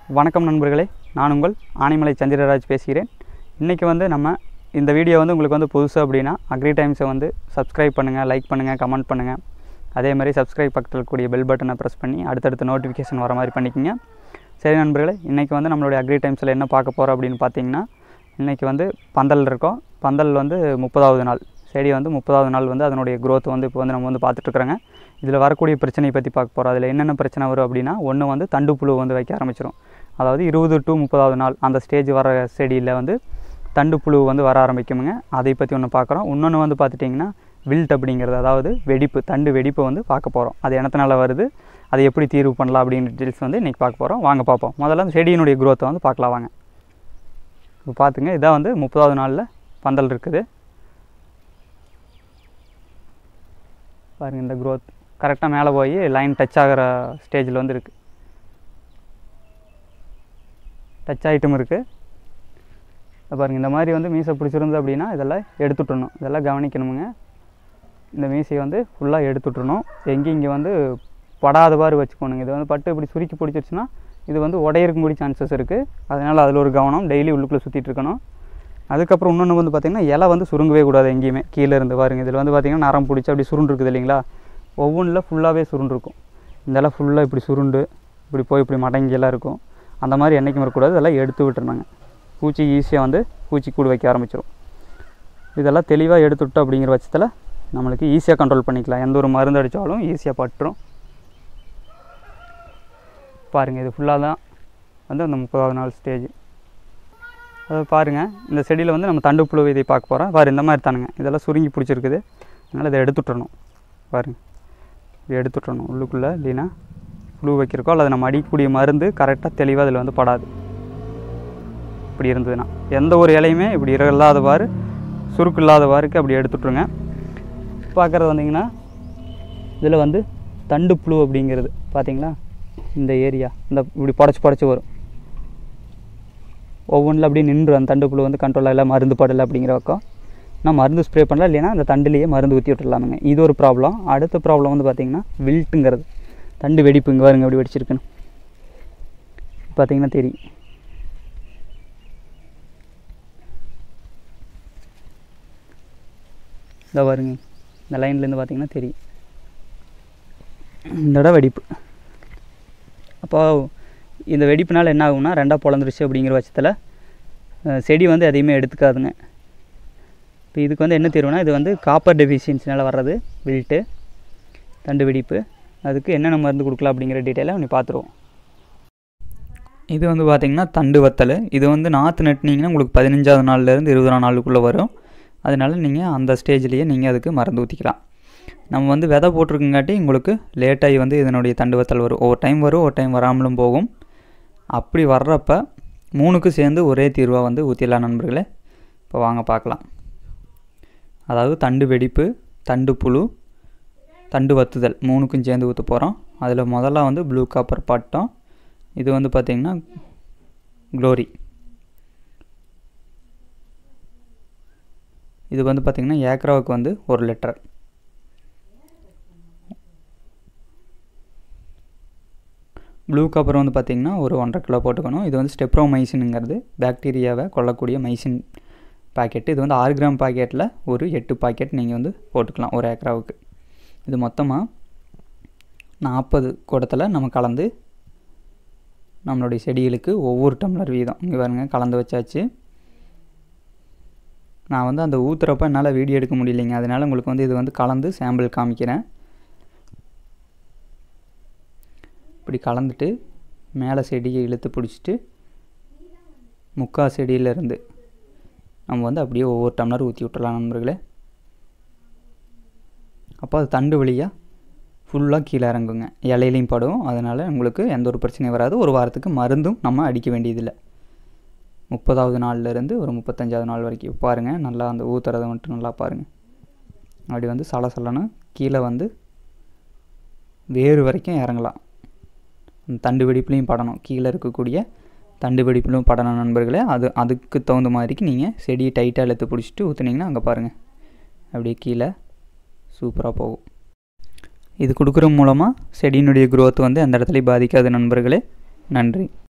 வணக்கம் நண்பர்களே நான் உங்கள் ஆனைமலை சந்திரராஜ் பேசுகிறேன் இன்றைக்கி வந்து நம்ம இந்த வீடியோ வந்து உங்களுக்கு வந்து புதுசு அப்படின்னா அக்ரி டைம்ஸை வந்து சப்ஸ்கிரைப் பண்ணுங்கள் லைக் பண்ணுங்கள் கமெண்ட் பண்ணுங்கள் அதே மாதிரி சப்ஸ்கிரைப் பக்கத்தில் இருக்கக்கூடிய பெல் பட்டனை ப்ரெஸ் பண்ணி அடுத்தடுத்த நோட்டிஃபிகேஷன் வர மாதிரி பண்ணிக்கோங்க சரி நண்பர்களே இன்றைக்கி வந்து நம்மளுடைய அக்ரி டைம்ஸில் என்ன பார்க்க போகிறோம் அப்படின்னு பார்த்தீங்கன்னா இன்றைக்கி வந்து பந்தல் இருக்கோம் பந்தல் வந்து முப்பதாவது நாள் செடி வந்து முப்பதாவது நாள் வந்து அதனுடைய growth வந்து இப்போ வந்து நம்ம வந்து பார்த்துட்ருக்குறோங்க இதில் வரக்கூடிய பிரச்சனையை பற்றி பார்க்க போகிறோம் அதில் என்னென்ன பிரச்சனை வரும் அப்படின்னா ஒன்று வந்து தண்டு புழு வந்து வைக்க ஆரம்பிச்சிடும் அதாவது இருபது டு முப்பதாவது நாள் அந்த ஸ்டேஜ் வர செடியில் வந்து தண்டு புழு வந்து வர ஆரம்பிக்குமுங்க அதை பற்றி ஒன்று பார்க்குறோம் இன்னொன்று வந்து பார்த்துட்டிங்கன்னா வில்ட் அப்படிங்கிறது அதாவது வெடிப்பு தண்டு வெடிப்பை வந்து பார்க்க போகிறோம் அது எனத்தினால வருது அதை எப்படி தீர்வு பண்ணலாம் அப்படின்ற டீட்டெயில்ஸ் வந்து இன்றைக்கி பார்க்க போகிறோம் வாங்க பார்ப்போம் முதல்ல அந்த செடியினுடைய growth வந்து பார்க்கலாம் வாங்க இப்போ பார்த்துங்க இதான் வந்து முப்பதாவது நாளில் பந்தல் இருக்குது பாருங்கள் இந்த growth கரெக்டாக மேலே போய் லைன் டச் ஆகிற ஸ்டேஜில் வந்து இருக்குது டச் ஆகிட்டும் இருக்குது பாருங்கள் இந்த மாதிரி வந்து மீசை பிடிச்சிருந்து அப்படின்னா இதெல்லாம் எடுத்துட்டணும் இதெல்லாம் கவனிக்கணுமுங்க இந்த மீசையை வந்து ஃபுல்லாக எடுத்துட்டணும் எங்கேயும் இங்கே வந்து படாதவாறு வச்சுக்கணுங்க இது வந்து பட்டு இப்படி சுருக்கி பிடிச்சிருச்சுன்னா இது வந்து உடையறக்கு கூடிய சான்சஸ் இருக்குது அதனால் அதில் ஒரு கவனம் டெய்லி உள்ளுக்குள்ளே சுற்றிட்டு இருக்கணும் அதுக்கப்புறம் இன்னொன்று வந்து பார்த்திங்கன்னா இலை வந்து சுருங்கவே கூடாது எங்கேயுமே கீழே இருந்து பாருங்க இதில் வந்து பார்த்திங்கன்னா நரம் பிடிச்சி அப்படி சுருண்டு இருக்குது இல்லைங்களா ஒவ்வொன்றில் ஃபுல்லாகவே சுருண்டு இருக்கும் இந்த இலை ஃபுல்லாக இப்படி சுருண்டு இப்படி போய் இப்படி மடங்கி எல்லாம் இருக்கும் அந்த மாதிரி என்றைக்கும் இருக்கக்கூடாது இதெல்லாம் எடுத்து விட்டுருந்தாங்க பூச்சி ஈஸியாக வந்து பூச்சி கூடு வைக்க ஆரம்பிச்சிடும் இதெல்லாம் தெளிவாக எடுத்துவிட்டோம் அப்படிங்கிற பட்சத்தில் நம்மளுக்கு ஈஸியாக கண்ட்ரோல் பண்ணிக்கலாம் எந்த ஒரு மருந்து அடித்தாலும் ஈஸியாக பட்டுரும் பாருங்கள் இது ஃபுல்லாக தான் வந்து அந்த முப்பதாவது நாள் ஸ்டேஜ் அதை பாருங்கள் இந்த செடியில் வந்து நம்ம தண்டு புழு இதை பார்க்க போகிறோம் பாரு இந்த மாதிரி தானுங்க இதெல்லாம் சுருங்கி பிடிச்சிருக்குது அதனால் இதை எடுத்துட்டணும் பாருங்க இதை எடுத்துட்டணும் உள்ளுக்குள்ளே இல்லைன்னா புழு வைக்கிறக்கோ அல்லது நம்ம அடிக்கக்கூடிய மருந்து கரெக்டாக தெளிவாக அதில் வந்து படாது இப்படி இருந்ததுன்னா எந்த ஒரு இலையுமே இப்படி இல்லாதவாறு சுருக்கு இல்லாதவாறுக்கு அப்படி எடுத்துட்ருங்க பார்க்குறது வந்தீங்கன்னா இதில் வந்து தண்டு புழு அப்படிங்கிறது பார்த்தீங்களா இந்த ஏரியா இந்த இப்படி புடச்சி புடச்சி வரும் ஒவ்வொன்றில் அப்படியே நின்று அந்த தண்டு புழு வந்து கண்ட்ரோல் ஆகல மருந்து படலை அப்படிங்கிற பக்கம் நான் மருந்து ஸ்ப்ரே பண்ணலாம் இல்லைன்னா அந்த தண்டுலேயே மருந்து ஊற்றி விட்டுடலாமுங்க இது ஒரு ப்ராப்ளம் அடுத்த ப்ராப்ளம் வந்து பார்த்திங்கன்னா வில்ட்டுங்கிறது தண்டு வெடிப்பு இங்கே பாருங்க எப்படி வெடிச்சிருக்குன்னு பார்த்தீங்கன்னா தெரியும் இந்த பாருங்க இந்த லைன்லேருந்து பார்த்தீங்கன்னா தெரியும் இந்த இடம் வெடிப்பு அப்போ இந்த வெடிப்புனால என்ன ஆகும்னா ரெண்டாக பொழந்துருச்சு அப்படிங்கிற பட்சத்தில் அஹ், செடி வந்து எதையுமே எடுத்துக்காதுங்க இப்போ இதுக்கு வந்து என்ன தீர்வுனா இது வந்து காப்பர் டெஃபிஷியன்சினால் வர்றது வில்ட்டு தண்டு வெடிப்பு அதுக்கு என்னென்ன மருந்து கொடுக்கலாம் அப்படிங்கிற டீட்டெயிலை நீ பார்த்துருவோம் இது வந்து பார்த்திங்கன்னா தண்டு வத்தல் இது வந்து நாற்று நட்டினீங்கன்னா உங்களுக்கு பதினஞ்சாவது நாள்லேருந்து இருபதாம் நாளுக்குள்ளே வரும் அதனால நீங்கள் அந்த ஸ்டேஜ்லேயே நீங்கள் அதுக்கு மருந்து ஊற்றிக்கலாம் நம்ம வந்து விதை போட்டிருக்கங்காட்டி உங்களுக்கு லேட்டாகி வந்து இதனுடைய தண்டு வத்தல் வரும் ஒவ்வொரு டைம் வரும் ஒரு டைம் வராமலும் போகும் அப்படி வர்றப்ப மூணுக்கும் சேர்ந்து ஒரே தீர்வாக வந்து ஊற்றிடலாம் நண்பர்களே இப்போ வாங்க பார்க்கலாம் அதாவது தண்டு வெடிப்பு தண்டு புழு தண்டு வத்துதல் மூணுக்கும் சேர்ந்து ஊற்ற போகிறோம் அதில் முதல்ல வந்து ப்ளூ காப்பர் பட்டம் இது வந்து பார்த்திங்கன்னா க்ளோரி இது வந்து பார்த்திங்கன்னா ஏக்கராவுக்கு வந்து ஒரு லிட்டர் ப்ளூ காப்பர் வந்து பார்த்திங்கன்னா ஒரு ஒன்றரை கிலோ போட்டுக்கணும் இது வந்து ஸ்டெப்ரோமைசினுங்கிறது பாக்டீரியாவை கொல்லக்கூடிய மைசின் பாக்கெட்டு இது வந்து ஆறு கிராம் பாக்கெட்டில் ஒரு எட்டு பாக்கெட் நீங்கள் வந்து போட்டுக்கலாம் ஒரு ஏக்கராவுக்கு இது மொத்தமாக நாற்பது குடத்தில் நம்ம கலந்து நம்மளுடைய செடிகளுக்கு ஒவ்வொரு டம்ளர் வீதம் இங்கே பாருங்க கலந்து வச்சாச்சு நான் வந்து அந்த ஊற்றுறப்ப என்னால் வீடியோ எடுக்க முடியலைங்க அதனால் உங்களுக்கு வந்து இது வந்து கலந்து சாம்பிள் காமிக்கிறேன் இப்படி கலந்துட்டு மேலே செடியை இழுத்து பிடிச்சிட்டு முக்கா செடியிலேருந்து நம்ம வந்து அப்படியே ஒவ்வொரு டம்ளர் ஊற்றி விட்டுறலாம் நண்பர்களே அப்போ அது தண்டு வழியாக ஃபுல்லாக கீழே இறங்குங்க இலையிலையும் படும் அதனால் உங்களுக்கு எந்த ஒரு பிரச்சனையும் வராது ஒரு வாரத்துக்கு மருந்தும் நம்ம அடிக்க வேண்டியதில்லை முப்பதாவது நாள்லேருந்து ஒரு முப்பத்தஞ்சாவது நாள் வரைக்கும் பாருங்கள் நல்லா அந்த ஊற்றுறதை மட்டும் நல்லா பாருங்கள் அப்படி வந்து சலசலன்னு கீழே வந்து வேறு வரைக்கும் இறங்கலாம் அந்த தண்டு வெடிப்புலையும் படணும் கீழே இருக்கக்கூடிய தண்டு வெடிப்பிலும் படணும் நண்பர்களே அது அதுக்கு தகுந்த மாதிரிக்கு நீங்கள் செடியை டைட்டாக இழுத்து பிடிச்சிட்டு ஊற்றுனீங்கன்னா அங்கே பாருங்கள் அப்படியே கீழே சூப்பராக போகும் இது கொடுக்குற மூலமாக செடியினுடைய growth வந்து அந்த இடத்துலையும் பாதிக்காது நண்பர்களே நன்றி